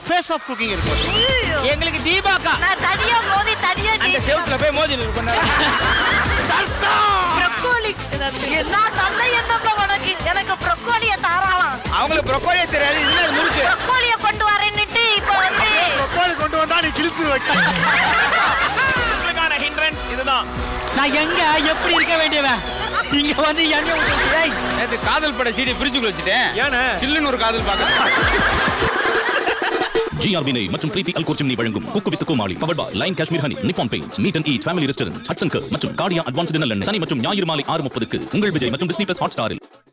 Face of cooking இருக்கும் ஐயோ. எங்களுக்கு தீபாக்கா நான் தனியா மோதி தனியா அந்த ஜெயிப்பேன். செவுத்துல போய் மோதி பண்ண ப்ரொக்கோலி என்ன நல்ல எண்ணம்ல உனக்கு எனக்கு ப்ரொக்கோலிய தாராளாம் அவங்களுக்கு ப்ரொக்கோலியே தெரியாது இதுல முறுக்கு ப்ரொக்கோலிய கொண்டு வரேன்னுட்டு இப்ப வந்து ப்ரொக்கோலி கொண்டு வந்தா நீ கிழித்து வைக்க உங்களுக்கான ஹிண்ட்ரன்ஸ் இதுதான் நான் எங்க எப்படி இருக்க வேண்டியவன் இங்க வந்து எண்ணெய் ஊத்தி ஏய், நேத்து காதல் பட சீடி ஃப்ரிட்ஜுக்குள்ள வச்சுட்டேன் ஏன்னு சில்லுன்னு ஒரு காதல் பார்க்க ஜிஆர் வினை மற்றும் பிரீத்தி அல்கோர் சிம்னி வழங்கும் cook with Comali power boy line Kashmir honey Nippon paint meat and eat family restaurant Hatsun மற்றும் கார்டியா அட்வான்ஸ்டு நல்லெண்ணெய் சனி மற்றும் ஞாயிறு மாலை ஆறு முப்பதுக்கு உங்கள் விஜய் மற்றும் டிஸ்னி பிளஸ் ஹாட் ஸ்டாரில்